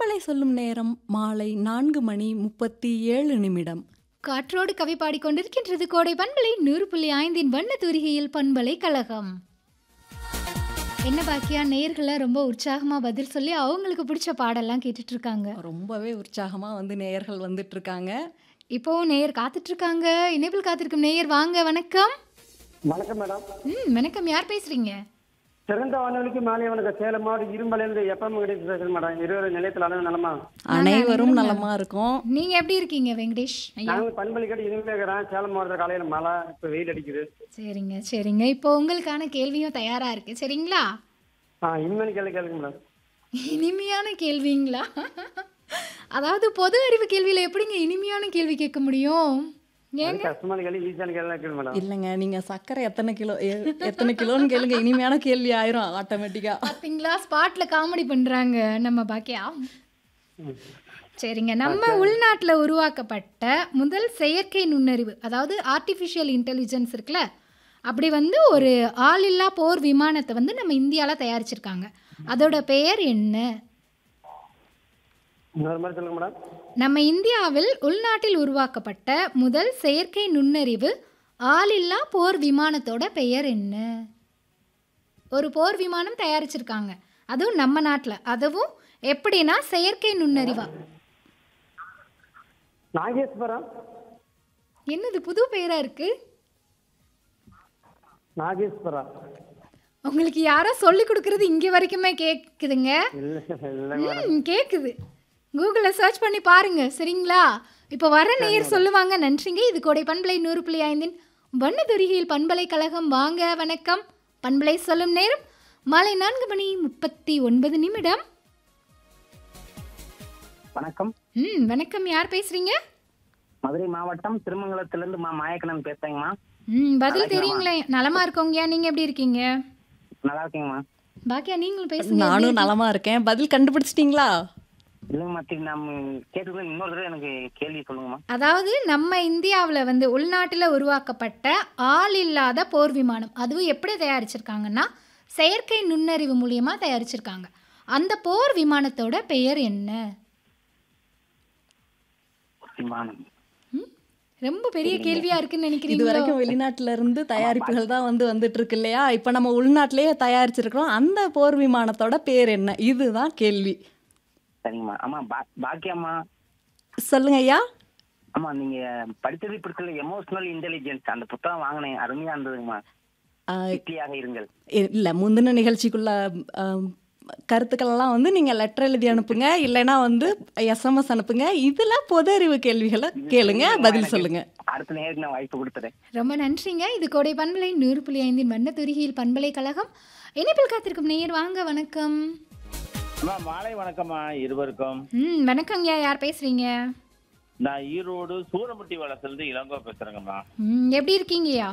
பண்பலை சொல்லும் நேரம் மாலை நான்கு மணி முப்பத்தி ஏழு நிமிடம் காற்றோடு கவி பாடிக்கொண்டிருக்கின்றது கோடை பண்பலை நூறு புள்ளி ஐந்தின் வண்ண தூரிகையில் பண்பலை கழகம் என்ன பாக்கியா நேயர்களை ரொம்ப உற்சாகமா பதில் சொல்லி அவங்களுக்கு பிடிச்ச பாடெல்லாம் கேட்டுட்டு இருக்காங்க ரொம்பவே உற்சாகமாக வந்து நேயர்கள் வந்துட்டு இருக்காங்க இப்போ நேயர் காத்துட்டு இருக்காங்க இணைப்பில் காத்திருக்கும் நேயர் வாங்க வணக்கம் வணக்கம் மேடம் ம் வணக்கம் யார் பேசுறீங்க சிறந்த வானொலிக்கு மாலை வணக்கம் சேலம் மாவட்டம் இரும்பலேருந்து எப்பம் கிடைத்து பேசுறேன் மேடம் இருபது நிலையத்தில் அளவு நலமா அனைவரும் நலமா இருக்கும் நீங்க எப்படி இருக்கீங்க வெங்கடேஷ் ஐயா நாங்கள் பண்பலிக்கட்டு இனிமே இருக்கிறேன் சேலம் மாவட்டத்தில் காலையில் மழை இப்போ வெயில் அடிக்குது சரிங்க சரிங்க இப்போ உங்களுக்கான கேள்வியும் தயாரா இருக்கு சரிங்களா ஆ இனிமேல் கேள்வி கேளுங்க மேடம் இனிமையான கேள்விங்களா அதாவது பொது அறிவு கேள்வியில எப்படிங்க இனிமையான கேள்வி கேட்க முடியும் அது ஏங்க கஷ்டமான கேள்வி ஈஸியான கேள்வி கேட்குது மேடம் இல்லைங்க நீங்க சர்க்கரை எத்தனை கிலோ எ- எத்தனை கிலோன்னு கேளுங்க இனிமையான கேள்வி ஆயிரும் ஆட்டோமேட்டிக்கா பாத்தீங்களா ஸ்பாட்ல காமெடி பண்றாங்க நம்ம பாக்கியா சரிங்க நம்ம உள்நாட்டுல உருவாக்கப்பட்ட முதல் செயற்கை நுண்ணறிவு அதாவது ஆர்டிஃபிஷியல் இன்டெலிஜென்ஸ் இருக்குல்ல அப்படி வந்து ஒரு ஆளில்லா போர் விமானத்தை வந்து நம்ம இந்தியால தயாரிச்சிருக்காங்க அதோட பெயர் என்ன இன்னொரு மாதிரி சொல்லுங்க மேடம் நம்ம இந்தியாவில் உள்நாட்டில் உருவாக்கப்பட்ட முதல் செயற்கை நுண்ணறிவு ஆளில்லா போர் விமானத்தோட பெயர் என்ன ஒரு போர் விமானம் தயாரிச்சிருக்காங்க அதுவும் நம்ம நாட்டில் அதுவும் எப்படின்னா செயற்கை நுண்ணறிவா நாகேஸ்வரம் என்னது புது பெயரா இருக்கு நாகேஸ்வரா உங்களுக்கு யாரோ சொல்லி கொடுக்கறது இங்கே வரைக்குமே கேட்குதுங்க இல்லை இல்லை மேடம் ம் கேட்குது கூகுளில் சர்ச் பண்ணி பாருங்க சரிங்களா இப்போ வர நேயர் சொல்லுவாங்க நன்றிங்க இது கோடை பண்பலை நூறு புள்ளி ஐந்தின் வண்ணதுரிகையில் பண்பலை கழகம் வாங்க வணக்கம் பண்பலை சொல்லும் நேரம் மாலை நான்கு மணி முப்பத்தி ஒன்பது நிமிடம் வணக்கம் ம் வணக்கம் யார் பேசுறீங்க மதுரை மாவட்டம் திருமங்கலத்திலிருந்து மா மாயக்கணன் பேசுறேங்கம்மா ம் பதில் தெரியுங்களே நலமா இருக்கோங்கய்யா நீங்க எப்படி இருக்கீங்க நல்லா இருக்கீங்கம்மா பாக்கியா நீங்களும் பேசுங்க நானும் நலமா இருக்கேன் பதில் கண்டுபிடிச்சிட்டீங்களா இல்லைங்கம்மா திரு நம்ம கேட்டுக்கிட்டு இன்னொரு தடவை எனக்கு கேள்வி சொல்லுங்கம்மா அதாவது நம்ம இந்தியாவில் வந்து உள்நாட்டில் உருவாக்கப்பட்ட ஆள் இல்லாத போர் விமானம் அதுவும் எப்படி தயாரிச்சிருக்காங்கன்னா செயற்கை நுண்ணறிவு மூலியமா தயாரிச்சிருக்காங்க அந்த போர் விமானத்தோட பெயர் என்ன விமானம் ம்? ரொம்ப பெரிய கேள்வியா இருக்குன்னு இது நினைக்கிறீங்களோ வரைக்கும் வெளிநாட்டுல இருந்து தயாரிப்புகள் தான் வந்து வந்துட்டு இருக்கு இல்லையா இப்போ நம்ம உள்நாட்டிலேயே தயாரிச்சிருக்கிறோம் அந்த போர் விமானத்தோட பேர் என்ன இதுதான் கேள்வி சரிங்கம்மா ஆமா பா பாக்கியம்மா சொல்லுங்க ஐயா ஆமா நீங்க படித்தது பிடிச்சல எமோஷனல் இன்டெலிஜென்ஸ் அந்த புத்தகம் வாங்கினேன் அருமையா இருந்ததுங்கம்மா ஆ, வெற்றியாக இருங்கள் இல்ல முந்தின நிகழ்ச்சிக்குள்ள ஆம், கருத்துக்கள் எல்லாம் வந்து நீங்க லெட்டர் எழுதி அனுப்புங்க இல்லைன்னா வந்து எஸ்எம்எஸ் அனுப்புங்க இதுல பொது அறிவு கேள்விகளை கேளுங்க பதில் சொல்லுங்க அடுத்த நேருக்கு நான் வாய்ப்பு கொடுத்துறேன் ரொம்ப நன்றிங்க இது கோடை பண்பலை நூறு புள்ளி ஐந்தின் வண்ண துருகியில் பண்பலை கழகம் இணைப்பில் காத்திருக்கும் நேயர் வாங்க வணக்கம் அம்மா மாலை வணக்கம்மா இருவருக்கும் ம் வணக்கங்கய்யா யார் பேசுறீங்க நான் ஈரோடு சூரமுட்டி வளத்திலிருந்து இளங்கோ பேசுறேங்கம்மா ம் எப்படி இருக்கீங்கய்யா